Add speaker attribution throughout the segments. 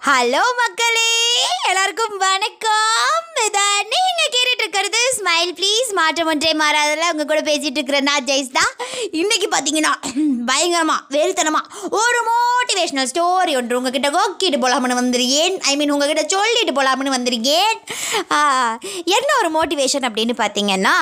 Speaker 1: hello மக்களே எல்லாருக்கும் வணக்கம் இதான் நீங்க கேட்டுட்டு இருக்கிறது ஸ்மைல் ப்ளீஸ் மாற்றம் ஒன்றே மாறாதல உங்க கூட பேசிட்டு இருக்கிற நான் ஜெய்ஸ் தான் இன்னைக்கு பார்த்தீங்கன்னா பயங்கரமா வெறித்தனமா ஒரு மோட்டிவேஷனல் ஸ்டோரி ஒன்று உங்ககிட்ட கோக்கிட்டு போலாம்னு வந்திருக்கேன் ஐ மீன் உங்ககிட்ட சொல்லிட்டு போலாம்னு வந்திருக்கேன் ஆ, என்ன ஒரு மோட்டிவேஷன் அப்படின்னு பார்த்தீங்கன்னா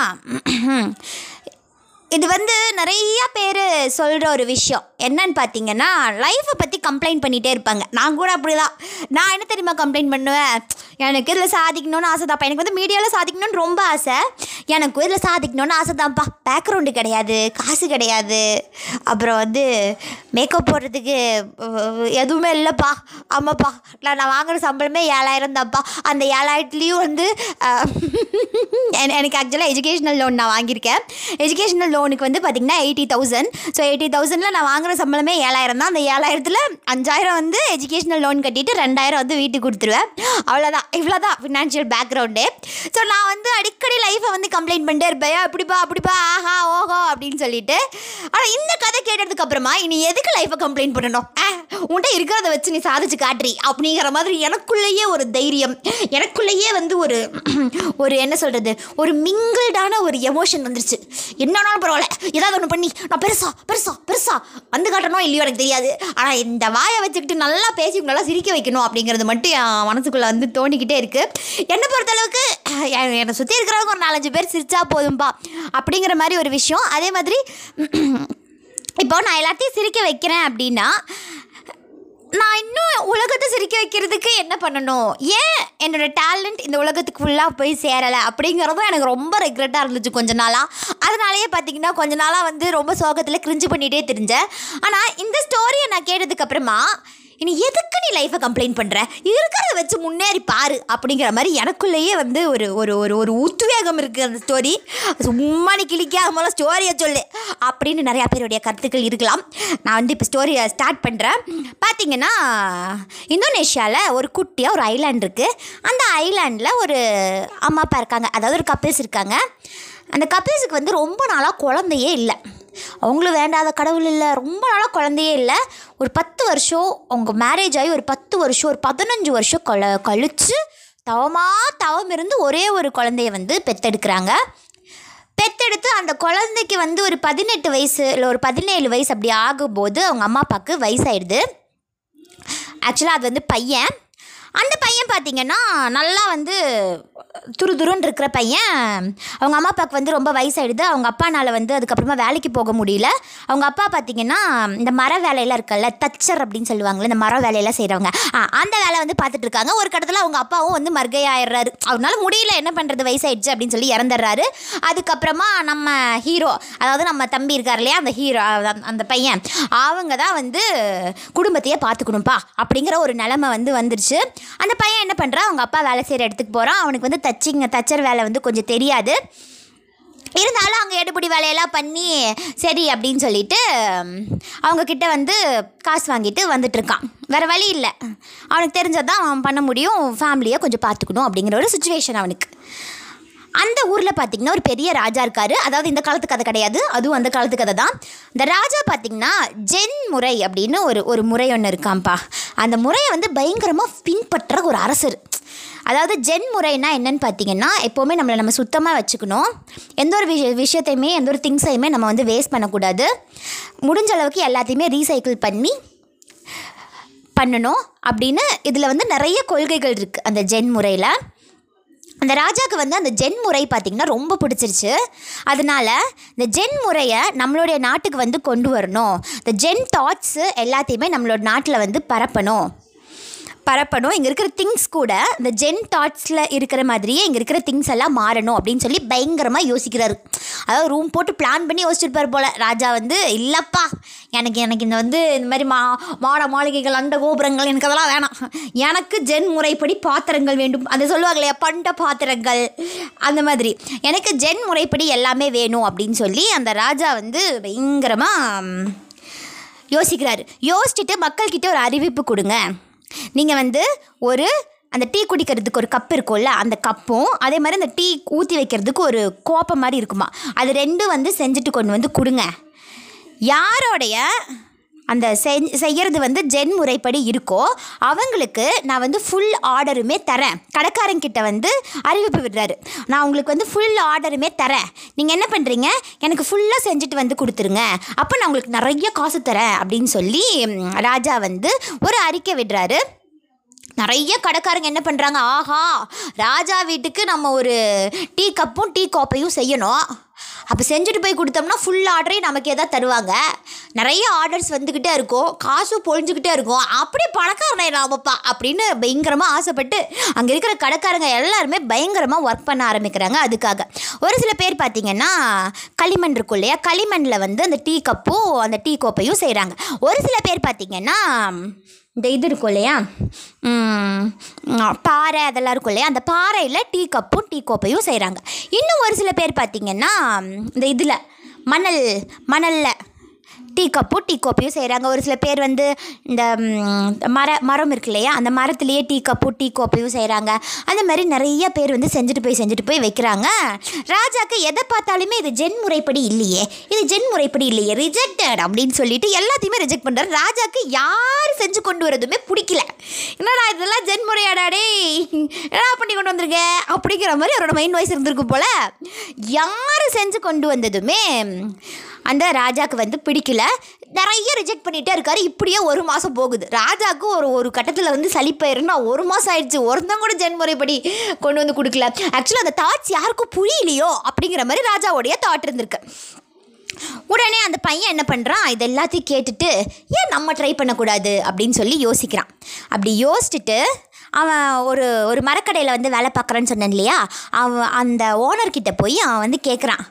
Speaker 1: இது வந்து நிறைய பேர் சொல்கிற ஒரு விஷயம் என்னன்னு பார்த்தீங்கன்னா லைஃப்பை பற்றி கம்ப்ளைண்ட் பண்ணிகிட்டே இருப்பாங்க நான் கூட அப்படி தான் நான் என்ன தெரியுமா கம்ப்ளைண்ட் பண்ணுவேன் எனக்கு இதில் சாதிக்கணும்னு ஆசை தான்ப்பா எனக்கு வந்து மீடியாவில் சாதிக்கணும்னு ரொம்ப ஆசை எனக்கு இதில் சாதிக்கணும்னு ஆசை தான்ப்பா பேக்ரவுண்டு கிடையாது காசு கிடையாது அப்புறம் வந்து மேக்கப் போடுறதுக்கு அஹ், எதுவுமே இல்லைப்பா ஆமாப்பா நான் நான் வாங்குற சம்பளமே ஏழாயிரம் தான்ப்பா அந்த ஏழாயிரத்துலேயும் வந்து அஹ், என- எனக்கு ஆக்சுவலாக எஜுகேஷனல் லோன் நான் வாங்கியிருக்கேன் எஜுகேஷனல் லோனுக்கு வந்து பார்த்திங்கன்னா எயிட்டி தௌசண்ட் ஸோ எயிட்டி தௌசண்டில் நான் வாங்குற சம்பளமே ஏழாயிரம் தான் அந்த ஏழாயிரத்தில் அஞ்சாயிரம் வந்து எஜுகேஷனல் லோன் கட்டிட்டு ரெண்டாயிரம் வந்து வீட்டுக்கு கொடுத்துருவேன் அவ்வளோதான் இவ்வளோ தான் ஃபினான்ஷியல் பேக்ரவுண்டு ஸோ நான் வந்து அடிக்கடி லைஃப்பை வந்து கம்ப்ளைண்ட் பண்ணிட்டே இருப்பேன் அப்படிப்பா அப்படிப்பா ஆஹா ஓஹோ அப்படின்னு சொல்லிட்டு ஆனால் இந்த கதை கேட்டதுக்கு அப்புறமா இனி எதுக்கு லைஃப்பை கம்ப்ளைண்ட் பண்ணணும் ஆ, உன்கிட்ட இருக்கிறத வச்சு நீ சாதிச்சு காட்டுறி அப்படிங்கிற மாதிரி எனக்குள்ளேயே ஒரு தைரியம் எனக்குள்ளேயே வந்து ஒரு ஒரு என்ன சொல்கிறது ஒரு மிங்கிள்டான ஒரு எமோஷன் வந்துருச்சு என்னன்னாலும் பரவாயில்ல ஏதாவது ஒன்று பண்ணி நான் பெருசா பெருசா பெருசா வந்து காட்டணும் இல்லையோ எனக்கு தெரியாது ஆனால் இந்த வாயை வச்சுக்கிட்டு நல்லா பேசி உங்களெல்லாம் சிரிக்க வைக்கணும் அப்படிங்கிறது மட்டும் என் மனசுக்குள்ளே வந்து தோணிக்கிட்டே இருக்குது என்னை பொறுத்தளவுக்கு எ- என்னை சுற்றி இருக்கிறவங்க ஒரு நாலஞ்சு பேர் சிரிச்சா போதும்பா அப்படிங்கிற மாதிரி ஒரு விஷயம் அதே மாதிரி இப்போ நான் எல்லாத்தையும் சிரிக்க வைக்கிறேன் அப்படின்னா நான் இன்னும் உலகத்தை சிரிக்க வைக்கிறதுக்கு என்ன பண்ணணும் ஏன் என்னோட டேலண்ட் இந்த உலகத்துக்கு ஃபுல்லாக போய் சேரலை அப்படிங்கிறதும் எனக்கு ரொம்ப ரெக்ரெட்டாக இருந்துச்சு கொஞ்ச நாளாக அதனாலேயே பார்த்தீங்கன்னா கொஞ்ச நாளாக வந்து ரொம்ப சோகத்தில் கிரிஞ்சு பண்ணிகிட்டே தெரிஞ்சேன் ஆனால் இந்த ஸ்டோரியை நான் கேட்டதுக்கு அப்புறமா இனி எதுக்கு நீ லைஃப்பை கம்ப்ளைண்ட் பண்ணுற இருக்கிறத வச்சு முன்னேறி பாரு அப்படிங்கிற மாதிரி எனக்குள்ளேயே வந்து ஒரு ஒரு ஒரு ஒரு உத்வேகம் இருக்குது அந்த ஸ்டோரி சும்மா நீ கிளிக்காமல ஸ்டோரியை சொல்லு அப்படின்னு நிறையா பேருடைய கருத்துக்கள் இருக்கலாம் நான் வந்து இப்போ ஸ்டோரியை ஸ்டார்ட் பண்ணுறேன் பார்த்தீங்கன்னா இந்தோனேஷியாவில் ஒரு குட்டியாக ஒரு ஐலாண்ட் இருக்குது அந்த ஐலாண்டில் ஒரு அம்மா அப்பா இருக்காங்க அதாவது ஒரு கப்பிள்ஸ் இருக்காங்க அந்த கப்பிள்ஸுக்கு வந்து ரொம்ப நாளாக குழந்தையே இல்லை அவங்களும் வேண்டாத கடவுள் இல்லை ரொம்ப நாளாக குழந்தையே இல்லை ஒரு பத்து வருஷம் அவங்க மேரேஜ் ஆகி ஒரு பத்து வருஷம் ஒரு பதினஞ்சு வருஷம் கொல கழித்து தவமாக தவம் இருந்து ஒரே ஒரு குழந்தைய வந்து பெத்தெடுக்கிறாங்க பெத்தெடுத்து அந்த குழந்தைக்கு வந்து ஒரு பதினெட்டு வயசு இல்லை ஒரு பதினேழு வயசு அப்படி ஆகும்போது அவங்க அம்மா அப்பாவுக்கு வயசாயிடுது ஆக்சுவலாக அது வந்து பையன் அந்த பையன் பார்த்தீங்கன்னா நல்லா வந்து துருதுருன்னு இருக்கிற பையன் அவங்க அம்மா அப்பாவுக்கு வந்து ரொம்ப வயசாயிடுது அவங்க அப்பானால வந்து அதுக்கப்புறமா வேலைக்கு போக முடியல அவங்க அப்பா பார்த்தீங்கன்னா இந்த மர வேலையெல்லாம் இருக்குல்ல தச்சர் அப்படின்னு சொல்லுவாங்கள்ல இந்த மர வேலையெல்லாம் செய்கிறவங்க அந்த வேலை வந்து பார்த்துட்டு இருக்காங்க ஒரு கட்டத்தில் அவங்க அப்பாவும் வந்து மர்கையாயிடுறாரு அவரால் முடியல என்ன பண்ணுறது வயசாயிடுச்சு அப்படின்னு சொல்லி இறந்துடுறாரு அதுக்கப்புறமா நம்ம ஹீரோ அதாவது நம்ம தம்பி இருக்கார் இல்லையா அந்த ஹீரோ அந்த பையன் அவங்க தான் வந்து குடும்பத்தையே பார்த்துக்கணும்ப்பா அப்படிங்கிற ஒரு நிலமை வந்து வந்துருச்சு அந்த பையன் என்ன பண்ணுறான் அவங்க அப்பா வேலை செய்கிற இடத்துக்கு போகிறான் அவனுக்கு வந்து தச்சிங்க தச்சர் வேலை வந்து கொஞ்சம் தெரியாது இருந்தாலும் அங்கே எடுபடி வேலையெல்லாம் பண்ணி சரி அப்படின்னு சொல்லிட்டு ம், அவங்க கிட்ட வந்து காசு வாங்கிட்டு வந்துட்டு இருக்கான் வேறு வழி இல்லை அவனுக்கு தெரிஞ்சதான் அவன் பண்ண முடியும் ஃபேமிலியை கொஞ்சம் பார்த்துக்கணும் அப்படிங்கிற ஒரு சுச்சுவேஷன் அவனுக்கு அந்த ஊரில் பார்த்தீங்கன்னா ஒரு பெரிய ராஜா இருக்கார் அதாவது இந்த காலத்து கதை கிடையாது அதுவும் அந்த காலத்து கதை தான் இந்த ராஜா பார்த்தீங்கன்னா ஜென் முறை அப்படின்னு ஒரு ஒரு முறை ஒன்று இருக்காம்ப்பா அந்த முறையை வந்து பயங்கரமாக பின்பற்ற ஒரு அரசர் அதாவது ஜென் முறைனா என்னன்னு பார்த்தீங்கன்னா எப்போவுமே நம்மளை நம்ம சுத்தமாக வச்சுக்கணும் எந்த ஒரு விஷய விஷயத்தையுமே எந்த ஒரு திங்ஸையுமே நம்ம வந்து வேஸ்ட் பண்ணக்கூடாது முடிஞ்ச அளவுக்கு எல்லாத்தையுமே ரீசைக்கிள் பண்ணி பண்ணணும் அப்படின்னு இதில் வந்து நிறைய கொள்கைகள் இருக்குது அந்த ஜென் முறையில் அந்த ராஜாவுக்கு வந்து அந்த ஜென் முறை பார்த்திங்கன்னா ரொம்ப பிடிச்சிருச்சு அதனால இந்த ஜென் முறையை நம்மளுடைய நாட்டுக்கு வந்து கொண்டு வரணும் இந்த ஜென் தாட்ஸு எல்லாத்தையுமே நம்மளோட நாட்டில் வந்து பரப்பணும் பரப்பணும் இங்கே இருக்கிற திங்ஸ் கூட இந்த ஜென் தாட்ஸில் இருக்கிற மாதிரியே இங்கே இருக்கிற திங்ஸ் எல்லாம் மாறணும் அப்படின்னு சொல்லி பயங்கரமாக யோசிக்கிறாரு அதாவது ரூம் போட்டு பிளான் பண்ணி யோசிச்சிருப்பார் போல் ராஜா வந்து இல்லைப்பா எனக்கு எனக்கு இந்த வந்து இந்த மாதிரி மா மாட மாளிகைகள் அண்ட கோபுரங்கள் எனக்கு அதெல்லாம் வேணாம் எனக்கு ஜென் முறைப்படி பாத்திரங்கள் வேண்டும் அதை சொல்லுவாங்க இல்லையா பண்ட பாத்திரங்கள் அந்த மாதிரி எனக்கு ஜென் முறைப்படி எல்லாமே வேணும் அப்படின்னு சொல்லி அந்த ராஜா வந்து பயங்கரமாக யோசிக்கிறாரு யோசிச்சுட்டு மக்கள்கிட்ட ஒரு அறிவிப்பு கொடுங்க நீங்கள் வந்து ஒரு அந்த டீ குடிக்கிறதுக்கு ஒரு கப் இருக்கும்ல அந்த கப்பும் அதே மாதிரி அந்த டீ ஊற்றி வைக்கிறதுக்கு ஒரு கோப்பை மாதிரி இருக்குமா அது ரெண்டும் வந்து செஞ்சுட்டு கொண்டு வந்து கொடுங்க யாரோடைய அந்த செஞ் செய்கிறது வந்து ஜென் முறைப்படி இருக்கோ அவங்களுக்கு நான் வந்து ஃபுல் ஆர்டருமே தரேன் கடைக்காரங்கிட்ட வந்து அறிவிப்பு விடுறாரு நான் உங்களுக்கு வந்து ஃபுல் ஆர்டருமே தரேன் நீங்கள் என்ன பண்ணுறீங்க எனக்கு ஃபுல்லாக செஞ்சுட்டு வந்து கொடுத்துருங்க அப்போ நான் உங்களுக்கு நிறைய காசு தரேன் அப்படின்னு சொல்லி ம், ராஜா வந்து ஒரு அறிக்கை விடுறாரு நிறைய கடைக்காரங்க என்ன பண்ணுறாங்க ஆஹா ராஜா வீட்டுக்கு நம்ம ஒரு டீ கப்பும் டீ கோப்பையும் செய்யணும் அப்போ செஞ்சுட்டு போய் கொடுத்தோம்னா ஃபுல் ஆர்டரையும் நமக்கு எதாவது தருவாங்க நிறைய ஆர்டர்ஸ் வந்துக்கிட்டே இருக்கும் காசும் பொழிஞ்சுக்கிட்டே இருக்கும் அப்படியே பணக்காரனே நாமப்பா அப்படின்னு பயங்கரமாக ஆசைப்பட்டு அங்கே இருக்கிற கடைக்காரங்க எல்லாருமே பயங்கரமாக ஒர்க் பண்ண ஆரம்பிக்கிறாங்க அதுக்காக ஒரு சில பேர் பார்த்தீங்கன்னா களிமண் இருக்கும் இல்லையா களிமண்ணில் வந்து அந்த டீ கப்பும் அந்த டீ கோப்பையும் செய்கிறாங்க ஒரு சில பேர் பார்த்தீங்கன்னா இந்த இது இருக்கும் இல்லையா ம், பாறை அதெல்லாம் இருக்கும் இல்லையா அந்த பாறையில் டீ கப்பும் டீ கோப்பையும் செய்கிறாங்க இன்னும் ஒரு சில பேர் பார்த்திங்கன்னா இந்த இதில் மணல் மணலில் டீ கப்பும் டீ கோப்பையும் செய்கிறாங்க ஒரு சில பேர் வந்து இந்த ம், மர மரம் இருக்கு இல்லையா அந்த மரத்துலேயே டீ கப்பும் டீ கோப்பையும் செய்கிறாங்க அந்த மாதிரி நிறைய பேர் வந்து செஞ்சுட்டு போய் செஞ்சுட்டு போய் வைக்கிறாங்க ராஜாக்கு எதை பார்த்தாலுமே இது ஜென் முறைப்படி இல்லையே இது ஜென் முறைப்படி இல்லையே ரிஜெக்டட் அப்படின்னு சொல்லிட்டு எல்லாத்தையுமே ரிஜெக்ட் பண்ணுறாரு ராஜாக்கு யார் செஞ்சு கொண்டு வரதுமே பிடிக்கல என்னடா இதெல்லாம் ஜென் முறையாடா டேய் என்ன பண்ணி கொண்டு வந்திருக்க அப்படிங்கிற மாதிரி அவரோட மைண்ட் வாய்ஸ் இருந்திருக்கு போல யார் செஞ்சு கொண்டு வந்ததுமே அந்த ராஜாக்கு வந்து பிடிக்கல நிறைய ரிஜெக்ட் பண்ணிகிட்டே இருக்காரு இப்படியே ஒரு மாதம் போகுது ராஜாவுக்கு ஒரு ஒரு கட்டத்தில் வந்து சலிப்பாயிருன்னா ஒரு மாதம் ஆயிடுச்சு ஒருத்தன் கூட ஜென்முறைப்படி கொண்டு வந்து கொடுக்கல ஆக்சுவலாக அந்த தாட்ஸ் யாருக்கும் புரியலையோ அப்படிங்கிற மாதிரி ராஜாவுடைய தாட் இருந்திருக்கு உடனே அந்த பையன் என்ன பண்ணுறான் இது எல்லாத்தையும் கேட்டுட்டு ஏன் நம்ம ட்ரை பண்ணக்கூடாது அப்படின்னு சொல்லி யோசிக்கிறான் அப்படி யோசிச்சுட்டு அவன் ஒரு ஒரு மரக்கடையில் வந்து வேலை பார்க்குறேன்னு சொன்னேன் இல்லையா அவன் அந்த ஓனர்கிட்ட போய் அவன் வந்து கேட்குறான்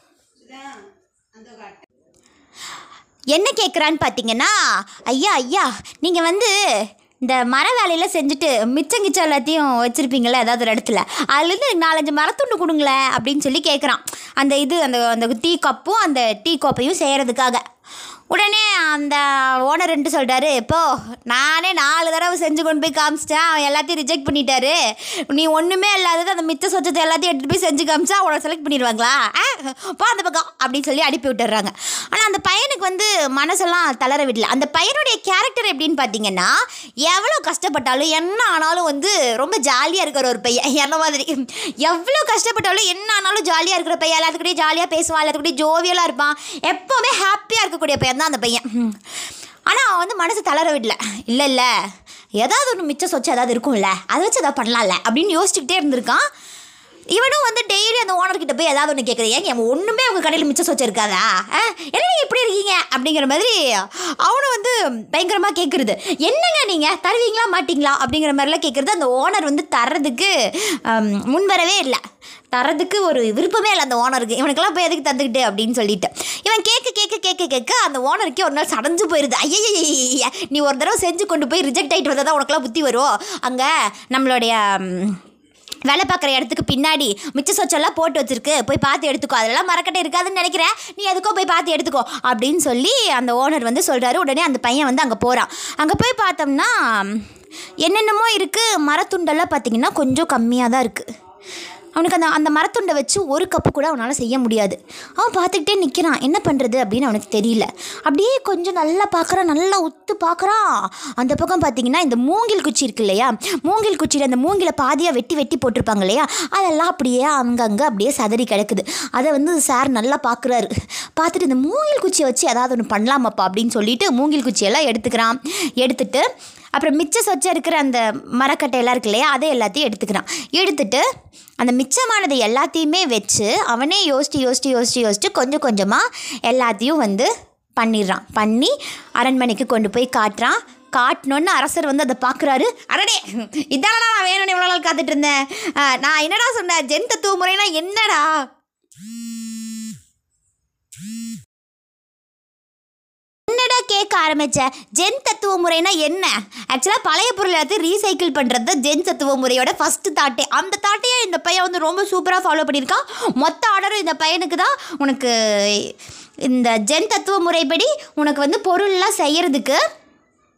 Speaker 1: என்ன கேட்குறான்னு பார்த்தீங்கன்னா ஐயா ஐயா நீங்கள் வந்து இந்த மர வேலையில் செஞ்சுட்டு மிச்சம் கிச்சம் எல்லாத்தையும் வச்சுருப்பீங்களே ஏதாவது ஒரு இடத்துல அதுலேருந்து எனக்கு நாலஞ்சு மரத்துண்டு கொடுங்களேன் அப்படின்னு சொல்லி கேட்குறான் அந்த இது அந்த அந்த டீ கப்பும் அந்த டீ கோப்பையும் செய்கிறதுக்காக உடனே அந்த ஓனர் ரெண்டு சொல்லிட்டாரு இப்போ நானே நாலு தடவை செஞ்சு கொண்டு போய் காமிச்சிட்டேன் அவன் எல்லாத்தையும் ரிஜெக்ட் பண்ணிட்டாரு நீ ஒன்றுமே இல்லாதது அந்த மிச்ச சொச்சத்தை எல்லாத்தையும் எடுத்துகிட்டு போய் செஞ்சு காமிச்சா அவனை செலக்ட் பண்ணிடுவாங்களா ஆ போ அந்த பக்கம் அப்படின்னு சொல்லி அனுப்பி விட்டுறாங்க ஆனால் அந்த பையனுக்கு வந்து மனசெல்லாம் தளர விடல அந்த பையனுடைய கேரக்டர் எப்படின்னு பார்த்தீங்கன்னா எவ்வளோ கஷ்டப்பட்டாலும் என்ன ஆனாலும் வந்து ரொம்ப ஜாலியாக இருக்கிற ஒரு பையன் என்ன மாதிரி எவ்வளோ கஷ்டப்பட்டாலும் என்ன ஆனாலும் ஜாலியாக இருக்கிற பையன் எல்லாத்துக்கூடயும் ஜாலியாக பேசுவான் எல்லாத்துக்கூடயும் ஜோவியலாக இருப்பான் எப்போவுமே ஹாப்பியாக இருக்கக்கூடிய பையன் தான் அந்த பையன் ஆனால் அவன் வந்து மனசு தளர விடல இல்லை இல்லை ஏதாவது ஒன்று மிச்சம் சொச்சு ஏதாவது இருக்கும்ல அதை வச்சு ஏதாவது பண்ணலாம்ல அப்படின்னு யோசிச்சுக்கிட்டே இருந்திருக்கான் இவனும் வந்து டெய்லி அந்த ஓனர்கிட்ட போய் ஏதாவது ஒன்று கேட்குறது ஏங்க அவன் ஒன்றுமே அவங்க கடையில் மிச்சம் சொச்சு இருக்காதா ஆ, என்ன நீங்க இப்படி இருக்கீங்க அப்படிங்கிற மாதிரி அவனும் வந்து பயங்கரமாக கேட்குறது என்னங்க நீங்கள் தருவீங்களா மாட்டீங்களா அப்படிங்கிற மாதிரிலாம் கேட்குறது அந்த ஓனர் வந்து தர்றதுக்கு ஆம், முன்வரவே இல்லை தரதுக்கு ஒரு விருப்பமே இல்லை அந்த ஓனருக்கு இவனுக்கெல்லாம் போய் எதுக்கு தந்துக்கிட்டு அப்படின்னு சொல்லிட்டு இவன் கேட்க கேட்க கேட்க கேட்க அந்த ஓனருக்கே ஒரு நாள் சடைஞ்சு போயிடுது ஐயய்ய நீ ஒரு தடவை செஞ்சு கொண்டு போய் ரிஜெக்ட் ஆகிட்டு வந்தால் தான் உனக்கெல்லாம் புத்தி வரும் அங்கே நம்மளுடைய ம், வேலை பார்க்குற இடத்துக்கு பின்னாடி மிச்ச சொச்செல்லாம் போட்டு வச்சிருக்கு போய் பார்த்து எடுத்துக்கோ அதெல்லாம் மரக்கட்டை இருக்காதுன்னு நினைக்கிறேன் நீ எதுக்கோ போய் பார்த்து எடுத்துக்கோ அப்படின்னு சொல்லி அந்த ஓனர் வந்து சொல்கிறாரு உடனே அந்த பையன் வந்து அங்கே போகிறான் அங்கே போய் பார்த்தோம்னா என்னென்னமோ இருக்குது மரத்துண்டெல்லாம் பார்த்தீங்கன்னா கொஞ்சம் கம்மியாக தான் இருக்குது அவனுக்கு அந்த அந்த மரத்துண்டை வச்சு ஒரு கப்பு கூட அவனால் செய்ய முடியாது அவன் பார்த்துக்கிட்டே நிற்கிறான் என்ன பண்ணுறது அப்படின்னு அவனுக்கு தெரியல அப்படியே கொஞ்சம் நல்லா பார்க்குறான் நல்லா உத்து பார்க்குறான் அந்த பக்கம் பார்த்தீங்கன்னா இந்த மூங்கில் குச்சி இருக்கு இல்லையா மூங்கில் குச்சியில் அந்த மூங்கில பாதியாக வெட்டி வெட்டி போட்டிருப்பாங்க இல்லையா அதெல்லாம் அப்படியே அங்கங்கே அப்படியே சதறி கிடக்குது அதை வந்து சார் நல்லா பார்க்குறாரு பார்த்துட்டு இந்த மூங்கில் குச்சியை வச்சு ஏதாவது ஒன்று பண்ணலாமாப்பா அப்படின்னு சொல்லிட்டு மூங்கில் குச்சியெல்லாம் எடுத்துக்கிறான் எடுத்துட்டு அப்புறம் மிச்ச சொச்ச இருக்கிற அந்த மரக்கட்டையெல்லாம் இருக்கு இல்லையா அதை எல்லாத்தையும் எடுத்துக்கிறான் எடுத்துட்டு அந்த மிச்சமானது எல்லாத்தையுமே வச்சு அவனே யோசிச்சு யோசிச்சு யோசிச்சு யோசிச்சு கொஞ்சம் கொஞ்சமாக எல்லாத்தையும் வந்து பண்ணிடுறான் பண்ணி அரண்மனைக்கு கொண்டு போய் காட்டுறான் காட்டணுன்னு அரசர் வந்து அதை பார்க்குறாரு அடடே இதானடா நான் வேணும்னு இவ்வளோ நாள் காத்துட்டு இருந்தேன் ஆ, நான் என்னடா சொன்னேன் ஜென் தத்துவ முறைனா என்னடா என்னடா கேட்க ஆரம்பிச்ச ஜென் தத்துவ முறைனா என்ன ஆக்சுவலாக பழைய பொருள் எல்லாத்தையும் ரீசைக்கிள் பண்ணுறது தான் ஜென் தத்துவ முறையோட ஃபஸ்ட்டு தாட்டே அந்த தாட்டையே இந்த பையன் வந்து ரொம்ப சூப்பராக ஃபாலோ பண்ணியிருக்கான் மொத்த ஆர்டரும் இந்த பையனுக்கு தான் உனக்கு இந்த ஜென் தத்துவ முறைப்படி உனக்கு வந்து பொருள்லாம் செய்யறதுக்கு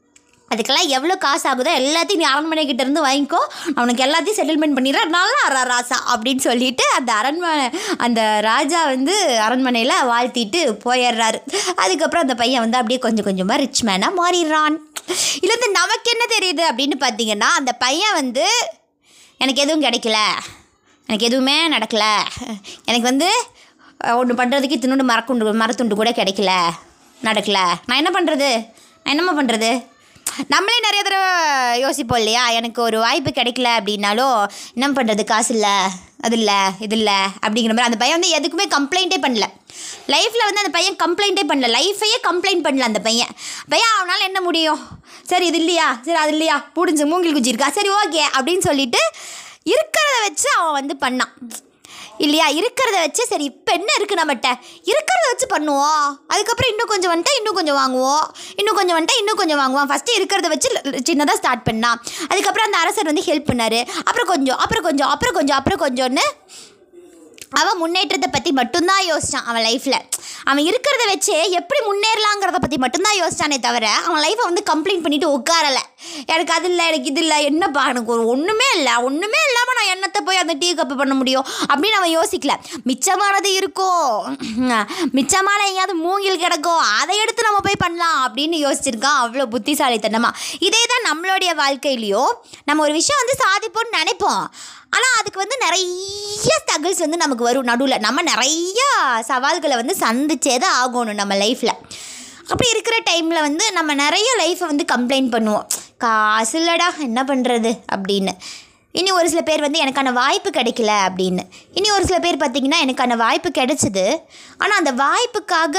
Speaker 1: அதுக்கெல்லாம் எவ்வளோ காசு ஆகுதோ எல்லாத்தையும் நீ அரண்மனை கிட்ட இருந்து வாங்கிக்கோ அவனுக்கு எல்லாத்தையும் செட்டில்மெண்ட் பண்ணிடுறேன் நல்லா அரா ராசா அப்படின்னு சொல்லிட்டு அந்த அரண்மனை அந்த ராஜா வந்து அரண்மனையில் வாழ்த்திட்டு போயிடுறாரு அதுக்கப்புறம் அந்த பையன் வந்து அப்படியே கொஞ்சம் கொஞ்சமாக ரிச் மேனாக மாறிடுறான் இதுலேருந்து நமக்கு என்ன தெரியுது அப்படின்னு பார்த்தீங்கன்னா அந்த பையன் வந்து எனக்கு எதுவும் கிடைக்கல எனக்கு எதுவுமே நடக்கல எனக்கு வந்து ஒன்று பண்ணுறதுக்கு தின்னுண்டு மரக்குண்டு மரத்துண்டு கூட கிடைக்கல நடக்கல நான் என்ன பண்ணுறது நான் என்னம்மா பண்ணுறது நம்மளே நிறைய தடவை யோசிப்போம் இல்லையா எனக்கு ஒரு வாய்ப்பு கிடைக்கல அப்படின்னாலும் என்ன பண்ணுறது காசு இல்லை அது இல்லை இது இல்லை அப்படிங்கிற மாதிரி அந்த பையன் வந்து எதுக்குமே கம்ப்ளைண்ட்டே பண்ணல லைஃப்பில் வந்து அந்த பையன் கம்ப்ளைண்ட்டே பண்ணல லைஃபையே கம்ப்ளைண்ட் பண்ணல அந்த பையன் பையன் அவனால் என்ன முடியும் சரி இது இல்லையா சரி அது இல்லையா புடிஞ்சு மூங்கில் குச்சி இருக்கா சரி ஓகே அப்படின்னு சொல்லிட்டு இருக்கிறத வச்சு அவன் வந்து பண்ணான் இல்லையா இருக்கிறத வச்சு சரி இப்போ என்ன இருக்குது நம்மகிட்ட இருக்கிறத வச்சு பண்ணுவோம் அதுக்கப்புறம் இன்னும் கொஞ்சம் வந்துட்டா இன்னும் கொஞ்சம் வாங்குவோம் இன்னும் கொஞ்சம் வந்துட்டா இன்னும் கொஞ்சம் வாங்குவோம் ஃபஸ்ட்டு இருக்கிறத வச்சு சின்னதாக ஸ்டார்ட் பண்ணான் அதுக்கப்புறம் அந்த அரசர் வந்து ஹெல்ப் பண்ணார் அப்புறம் கொஞ்சம் அப்புறம் கொஞ்சம் அப்புறம் கொஞ்சம் அப்புறம் கொஞ்சம்னு அவன் முன்னேற்றத்தை பற்றி மட்டும்தான் யோசிச்சான் அவன் லைஃப்பில் அவன் இருக்கிறத வச்சு எப்படி முன்னேறலாங்கிறத பற்றி மட்டும்தான் யோசிச்சானே தவிர அவன் லைஃப்பை வந்து கம்ப்ளைண்ட் பண்ணிட்டு உட்காரலை எனக்கு அது இல்லை எனக்கு இது இல்லை என்னப்பா எனக்கு ஒரு ஒன்றுமே இல்லை ஒன்றுமே இல்லாமல் நான் என்னத்தை போய் அந்த டீ கப்பு பண்ண முடியும் அப்படின்னு அவன் யோசிக்கல மிச்சமானது இருக்கும் மிச்சமான எங்கேயாவது மூங்கில் கிடக்கும் அதை எடுத்து நம்ம போய் பண்ணலாம் அப்படின்னு யோசிச்சிருக்கான் அவ்வளோ புத்திசாலித்தனமாக இதே தான் நம்மளுடைய வாழ்க்கையிலையும் நம்ம ஒரு விஷயம் வந்து சாதிப்போம்னு நினைப்போம் ஆனால் அதுக்கு வந்து நிறைய ஸ்ட்ரகிள்ஸ் வந்து நமக்கு வரும் நடுவில் நம்ம நிறைய சவால்களை வந்து சந்திச்சே தான் ஆகணும் நம்ம லைஃப்பில் அப்படி இருக்கிற டைமில் வந்து நம்ம நிறைய லைஃப்பை வந்து கம்ப்ளைண்ட் பண்ணுவோம் காசு இல்லடா என்ன பண்ணுறது அப்படின்னு இனி ஒரு சில பேர் வந்து எனக்கான வாய்ப்பு கிடைக்கல அப்படின்னு இனி ஒரு சில பேர் பார்த்திங்கன்னா எனக்கான வாய்ப்பு கிடைச்சிது ஆனால் அந்த வாய்ப்புக்காக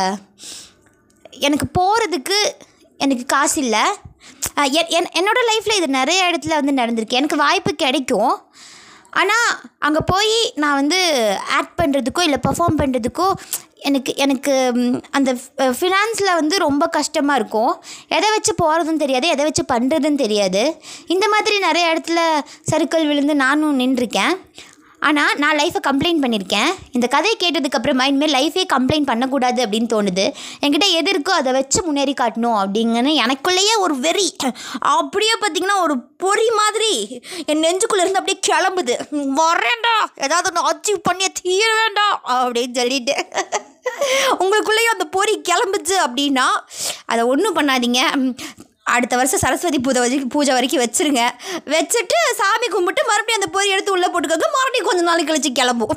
Speaker 1: எனக்கு போகிறதுக்கு எனக்கு காசு இல்லை அஹ் என் என் என்னோடய லைஃப்பில் இது நிறைய இடத்துல வந்து நடந்திருக்கு எனக்கு வாய்ப்பு கிடைக்கும் ஆனால் அங்கே போய் நான் வந்து ஆக்ட் பண்ணுறதுக்கோ இல்லை பெர்ஃபார்ம் பண்ணுறதுக்கோ எனக்கு எனக்கு ம், அந்த ஃபினான்ஸில் வந்து ரொம்ப கஷ்டமாக இருக்கும் எதை வச்சு போகிறதும் தெரியாது எதை வச்சு பண்ணுறதுன்னு தெரியாது இந்த மாதிரி நிறைய இடத்துல சறுக்கல் விழுந்து நானும் நின்றுருக்கேன் ஆனால் நான் லைஃப்பை கம்ப்ளைண்ட் பண்ணியிருக்கேன் இந்த கதையை கேட்டதுக்கப்புறமா இனிமேல் லைஃபே கம்ப்ளைண்ட் பண்ணக்கூடாது அப்படின்னு தோணுது என்கிட்ட எது இருக்கோ அதை வச்சு முன்னேறி காட்டணும் அப்படிங்கன்னு எனக்குள்ளேயே ஒரு வெறி அப்படியே பார்த்தீங்கன்னா ஒரு பொறி மாதிரி என் நெஞ்சுக்குள்ளே இருந்து அப்படியே கிளம்புது வரேன்டா ஏதாவது ஒன்று அச்சீவ் பண்ணியே தீர வேண்டாம் அப்படின்னு சொல்லிட்டு உங்களுக்குள்ளேயும் அந்த பொறி கிளம்புச்சு அப்படின்னா அதை ஒன்றும் பண்ணாதீங்க ம், அடுத்த வருஷம் சரஸ்வதி பூஜை வரைக்கும் பூஜை வரைக்கும் வச்சுருங்க வச்சுட்டு சாமி கும்பிட்டு மறுபடியும் அந்த பொறி எடுத்து உள்ளே போட்டுக்கோங்க மறுபடியும் கொஞ்ச நாள் கழிச்சு கிளம்பும்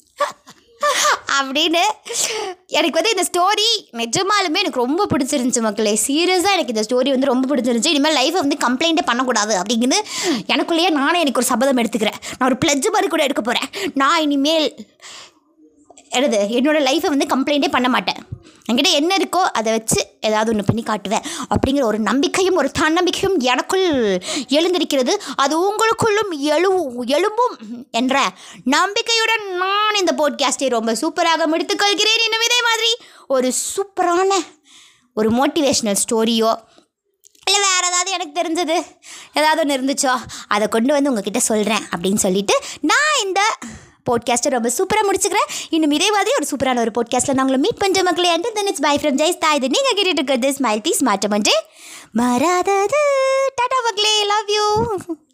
Speaker 1: அப்படின்னு எனக்கு வந்து இந்த ஸ்டோரி நிஜமாலுமே எனக்கு ரொம்ப பிடிச்சிருந்துச்சு மக்களே சீரியஸாக எனக்கு இந்த ஸ்டோரி வந்து ரொம்ப பிடிச்சிருந்துச்சு இனிமேல் லைஃப்பை வந்து கம்ப்ளைண்ட்டே பண்ணக்கூடாது அப்படின்னு எனக்குள்ளேயே நானே எனக்கு ஒரு சபதம் எடுத்துக்கிறேன் நான் ஒரு பிளட்ஜ் மாதிரி கூட எடுக்க போகிறேன் நான் இனிமேல் எழுது என்னோடய லைஃப்பை வந்து கம்ப்ளைண்ட்டே பண்ண மாட்டேன் என்கிட்ட என்ன இருக்கோ அதை வச்சு ஏதாவது ஒன்று பண்ணி காட்டுவேன் அப்படிங்கிற ஒரு நம்பிக்கையும் ஒரு தன்னம்பிக்கையும் எனக்குள் எழுந்திருக்கிறது அது உங்களுக்குள்ளும் எழு எழும்பும் என்ற நம்பிக்கையுடன் நான் இந்த போட்காஸ்டை ரொம்ப சூப்பராக முடித்துக்கொள்கிறேன் இன்னும் இதே மாதிரி ஒரு சூப்பரான ஒரு மோட்டிவேஷ்னல் ஸ்டோரியோ இல்லை வேறு ஏதாவது எனக்கு தெரிஞ்சது ஏதாவது ஒன்று இருந்துச்சோ அதை கொண்டு வந்து உங்ககிட்ட சொல்கிறேன் அப்படின்னு சொல்லிட்டு நான் இந்த போட்காஸ்ட்டை ரொம்ப சூப்பராக முடிச்சுக்கிறேன் இன்னும் இதே மாதிரி ஒரு சூப்பரான ஒரு போட்காஸ்ட்டில் நான் உங்களை மீட் பண்ணுற மக்களே and then it's bye from ஜெய்ஸ் தாய் இது நீங்கள் கேட்டுட்டு இருக்கிறது ஸ்மைல் தீஸ் மாற்றம் ஒன்றே மாறாதது டாடா மக்களே லவ் யூ